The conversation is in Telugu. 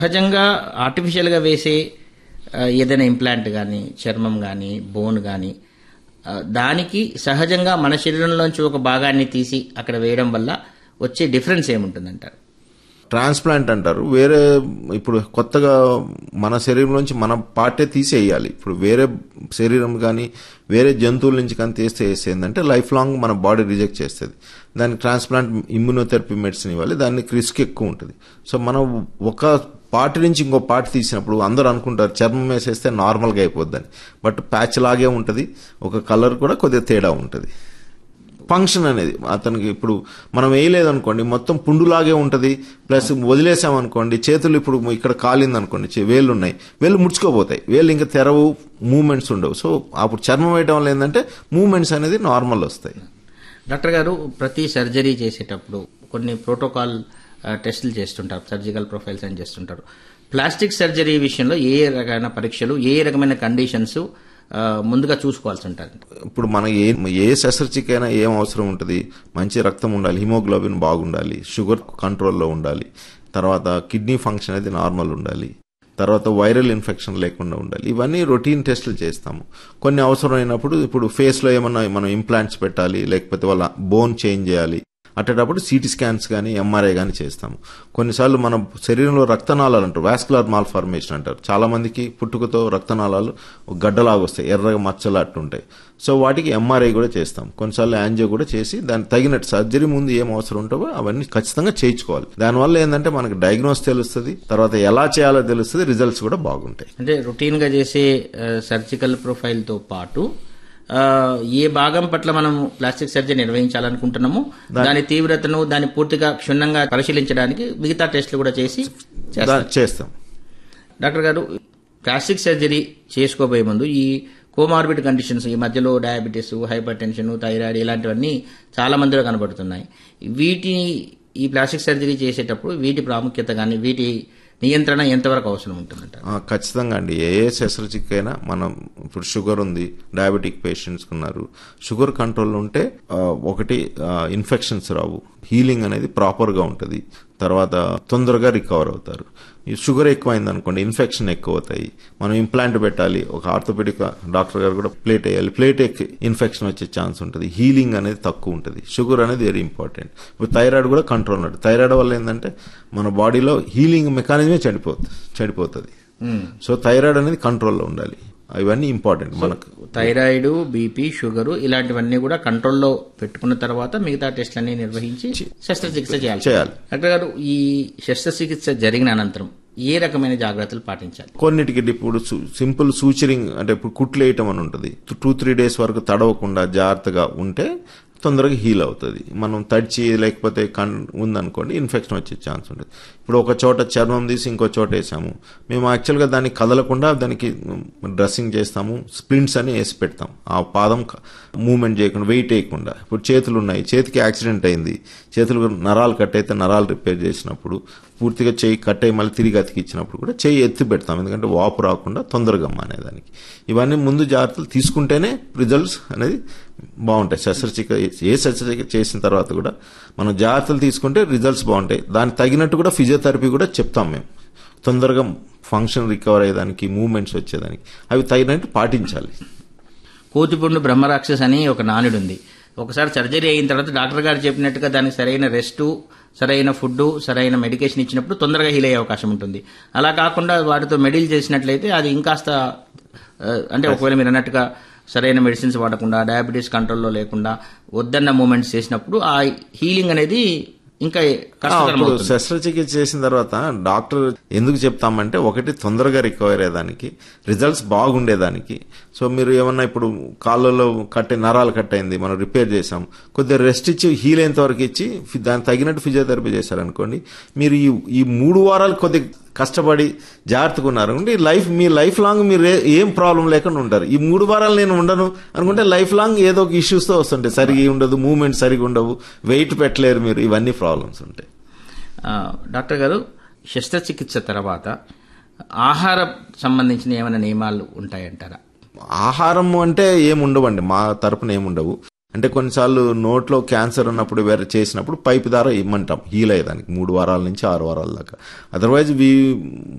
సహజంగా ఆర్టిఫిషియల్గా వేసే ఆ, ఏదైనా ఇంప్లాంట్ కానీ చర్మం కానీ బోన్ కానీ దానికి సహజంగా మన శరీరంలోంచి ఒక భాగాన్ని తీసి అక్కడ వేయడం వల్ల వచ్చే డిఫరెన్స్ ఏముంటుందంటారు ట్రాన్స్ప్లాంట్ అంటారు వేరే ఇప్పుడు కొత్తగా మన శరీరంలోంచి మన పార్టే తీసేయాలి ఇప్పుడు వేరే శరీరం కానీ వేరే జంతువుల నుంచి కానీ తీస్తే వేసేందంటే లైఫ్ లాంగ్ మన బాడీ రిజెక్ట్ చేస్తుంది దానికి ట్రాన్స్ప్లాంట్ ఇమ్యూనోథెరపీ మెడిసిన్ ఇవ్వాలి దానికి రిస్క్ ఎక్కువ ఉంటుంది సో మనం ఒక పార్ట్ నుంచి ఇంకో పార్ట్ తీసినప్పుడు అందరూ అనుకుంటారు చర్మం వేసేస్తే నార్మల్గా అయిపోద్దని బట్ ప్యాచ్ లాగే ఉంటుంది ఒక కలర్ కూడా కొద్దిగా తేడా ఉంటుంది ఫంక్షన్ అనేది అతనికి ఇప్పుడు మనం వేయలేదు అనుకోండి మొత్తం పుండులాగే ఉంటుంది ప్లస్ వదిలేసాం అనుకోండి చేతులు ఇప్పుడు ఇక్కడ కాలింది అనుకోండి చే- వేళ్ళు ఉన్నాయి వేళ్ళు ముడుచుకోపోతాయి వేళ్ళు ఇంకా తెరవు మూమెంట్స్ ఉండవు సో అప్పుడు చర్మం వేయడం వల్ల ఏంటంటే మూమెంట్స్ అనేది నార్మల్ వస్తాయి డాక్టర్ గారు ప్రతి సర్జరీ చేసేటప్పుడు కొన్ని ప్రోటోకాల్ ఆ, టెస్టులు చేస్తుంటారు సర్జికల్ ప్రొఫైల్స్ అని చేస్తుంటారు ప్లాస్టిక్ సర్జరీ విషయంలో ఏ రకమైన పరీక్షలు ఏ రకమైన కండిషన్స్ ఆ, ముందుగా చూసుకోవాల్సి ఉంటుంది ఇప్పుడు మన ఏ ఏ శస్త్రచికైనా ఏం అవసరం ఉంటుంది మంచి రక్తం ఉండాలి హిమోగ్లోబిన్ బాగుండాలి షుగర్ కంట్రోల్లో ఉండాలి తర్వాత కిడ్నీ ఫంక్షన్ అనేది నార్మల్ ఉండాలి తర్వాత వైరల్ ఇన్ఫెక్షన్ లేకుండా ఉండాలి ఇవన్నీ రొటీన్ టెస్టులు చేస్తాము కొన్ని అవసరమైనప్పుడు ఇప్పుడు ఫేస్లో ఏమన్నా మనం ఇంప్లాంట్స్ పెట్టాలి లేకపోతే వాళ్ళ బోన్ చేంజ్ చేయాలి అట్టేటప్పుడు సిటీ స్కాన్స్ కానీ ఎంఆర్ఐ కానీ చేస్తాము కొన్నిసార్లు మన శరీరంలో రక్తనాళాలు అంటారు వాస్కులర్ మాల్ ఫార్మేషన్ అంటారు చాలా మందికి పుట్టుకతో రక్తనాళాలు ఒక గడ్డలాగా వస్తాయి ఎర్రగా మచ్చలు అట్టుంటాయి సో వాటికి ఎంఆర్ఐ కూడా చేస్తాం కొన్నిసార్లు యాంజియో కూడా చేసి దానికి తగినట్టు సర్జరీ ముందు ఏం అవసరం ఉంటుందో అవన్నీ ఖచ్చితంగా చేయించుకోవాలి దానివల్ల ఏంటంటే మనకి డయాగ్నోస్ తెలుస్తుంది తర్వాత ఎలా చేయాలో తెలుస్తుంది రిజల్ట్స్ కూడా బాగుంటాయి అంటే రొటీన్ గా చేసే సర్జికల్ ప్రొఫైల్ తో పాటు ఆ, ఏ భాగం పట్ల మనం ప్లాస్టిక్ సర్జరీ నిర్వహించాలనుకుంటున్నామో దాని తీవ్రతను దాన్ని పూర్తిగా క్షుణ్ణంగా పరిశీలించడానికి మిగతా టెస్టులు కూడా చేసి చేస్తారు. దా- చేస్తాం డాక్టర్ గారు ప్లాస్టిక్ సర్జరీ చేసుకోబోయే ముందు ఈ కోమార్బిడ్ కండిషన్స్ ఈ మధ్యలో డయాబెటీస్ హైపర్ టెన్షన్ థైరాయిడ్ ఇలాంటివన్నీ చాలా మందిలో కనబడుతున్నాయి వీటిని ఈ ప్లాస్టిక్ సర్జరీ చేసేటప్పుడు వీటి ప్రాముఖ్యత కానీ వీటి నియంత్రణ ఎంతవరకు అవసరం ఉంటుందంట ఆ, ఖచ్చితంగా అండి ఏ ఏ శస్త్రచికిత్స అయినా మనం ఇప్పుడు షుగర్ ఉంది డయాబెటిక్ పేషెంట్స్ ఉన్నారు షుగర్ కంట్రోల్ ఉంటే ఆ, ఒకటి ఇన్ఫెక్షన్స్ రావు హీలింగ్ అనేది ప్రాపర్గా ఉంటుంది తర్వాత తొందరగా రికవర్ అవుతారు ఈ షుగర్ ఎక్కువైంది అనుకోండి ఇన్ఫెక్షన్ ఎక్కువ అవుతాయి మనం ఇంప్లాంట్ పెట్టాలి ఒక ఆర్థోపెడిక్ డాక్టర్ గారు కూడా ప్లేట్ వేయాలి ప్లేట్ ఎక్కి ఇన్ఫెక్షన్ వచ్చే ఛాన్స్ ఉంటుంది హీలింగ్ అనేది తక్కువ ఉంటుంది షుగర్ అనేది వెరీ ఇంపార్టెంట్ ఇప్పుడు థైరాయిడ్ కూడా కంట్రోల్ ఉంటుంది థైరాయిడ్ వల్ల ఏంటంటే మన బాడీలో హీలింగ్ మెకానిజమే చెడిపోతుంది చెడిపోతుంది సో థైరాయిడ్ అనేది కంట్రోల్లో ఉండాలి ఇవన్నీ ఇంపార్టెంట్ మనకు థైరాయిడ్ బీపీ షుగర్ ఇలాంటివన్నీ కూడా కంట్రోల్లో పెట్టుకున్న తర్వాత మిగతా టెస్ట్లన్నీ నిర్వహించి శస్త్రచికిత్స చేయాలి చేయాలి. డాక్టర్ గారు ఈ శస్త్రచికిత్స జరిగిన అనంతరం ఏ రకమైన జాగ్రత్తలు పాటించాలి కొన్నిటికి ఇప్పుడు సు- సింపుల్ సూచరింగ్ అంటే ఇప్పుడు కుట్లు వేయటం అని ఉంటుంది టూ త్రీ డేస్ వరకు తడవకుండా జాగ్రత్తగా ఉంటే తొందరగా హీల్ అవుతుంది మనం తడిచి లేకపోతే కన్ ఉందనుకోండి ఇన్ఫెక్షన్ వచ్చే ఛాన్స్ ఉంటుంది ఇప్పుడు ఒక చోట చర్మం తీసి ఇంకో చోట వేసాము మేము యాక్చువల్గా దాన్ని కదలకుండా దానికి డ్రెస్సింగ్ చేస్తాము స్ప్లింట్స్ అని వేసి పెడతాం ఆ పాదం మూమెంట్ చేయకుండా వెయిట్ వేయకుండా ఇప్పుడు చేతులు ఉన్నాయి చేతికి యాక్సిడెంట్ అయింది చేతులు నరాలు కట్ అయితే నరాలు రిపేర్ చేసినప్పుడు పూర్తిగా చేయి కట్ అయ్యి మళ్ళీ తిరిగి అతికిచ్చినప్పుడు కూడా చేయి ఎత్తి పెడతాం ఎందుకంటే వాపు రాకుండా తొందరగా మానేదానికి ఇవన్నీ ముందు జాగ్రత్తలు తీసుకుంటేనే రిజల్ట్స్ అనేది బాగుంటాయి శస్త్రచికిత్స ఏ శస్త్రచికిత్స చేసిన తర్వాత కూడా మనం జాగ్రత్తలు తీసుకుంటే రిజల్ట్స్ బాగుంటాయి దానికి తగినట్టు కూడా ఫిజియోథెరపీ కూడా చెప్తాం మేము తొందరగా ఫంక్షన్ రికవర్ అయ్యేదానికి మూమెంట్స్ వచ్చేదానికి అవి తగినట్టు పాటించాలి కోతిపుండు బ్రహ్మరాక్షస్ అని ఒక నానుడు ఉంది ఒకసారి సర్జరీ అయిన తర్వాత డాక్టర్ గారు చెప్పినట్టుగా దానికి సరైన రెస్ట్ సరైన ఫుడ్ సరైన మెడికేషన్ ఇచ్చినప్పుడు తొందరగా హీల్ అయ్యే అవకాశం ఉంటుంది అలా కాకుండా వాటితో మెడిల్ చేసినట్లయితే అది ఇంకాస్త ఆ, అంటే ఒకవేళ మీరు అన్నట్టుగా సరైన మెడిసిన్స్ వాడకుండా డయాబెటీస్ కంట్రోల్లో లేకుండా వద్దన్న మూమెంట్స్ చేసినప్పుడు ఆ హీలింగ్ అనేది ఇంకా కష్టతరం ఇప్పుడు అవుతుంది శస్త్రచికిత్స చేసిన తర్వాత డాక్టర్ ఎందుకు చెప్తామంటే ఒకటి తొందరగా రికవర్ అయ్యేదానికి రిజల్ట్స్ బాగుండేదానికి సో మీరు ఏమన్నా ఇప్పుడు కాళ్ళలో కట్టే నరాలు కట్ అయింది మనం రిపేర్ చేసాం కొద్దిగా రెస్ట్ ఇచ్చి హీల్ అయ్యేంత వరకు ఇచ్చి ఫి- దానికి తగినట్టు ఫిజియోథెరపీ చేశారనుకోండి మీరు ఈ ఈ మూడు వారాలు కొద్దిగా కష్టపడి జాగ్రత్తగా ఉన్నారు అంటే లైఫ్ మీ లైఫ్ లాంగ్ మీరు ఏ- ఏం ప్రాబ్లం లేకుండా ఉంటారు ఈ మూడు వారాలు నేను ఉండను అనుకుంటే లైఫ్ లాంగ్ ఏదో ఒక ఇష్యూస్తో వస్తుంటాయి సరిగా ఉండదు మూమెంట్ సరిగా ఉండవు వెయిట్ పెట్టలేరు మీరు ఇవన్నీ ప్రాబ్లమ్స్ ఉంటాయి ఆ, డాక్టర్ గారు శస్త్రచికిత్స తర్వాత ఆహార సంబంధించిన ఏమైనా నియమాలు ఉంటాయంటారా ఆహారం అంటే ఏముండవండి మా తరపున ఏముండవు అంటే కొన్నిసార్లు నోట్లో క్యాన్సర్ ఉన్నప్పుడు వేరే చేసినప్పుడు పైపు ద్వారా ఇమ్మంటాం హీల్ అయ్యేదానికి మూడు వారాల నుంచి ఆరు వారాల దాకా అదర్వైజ్ వి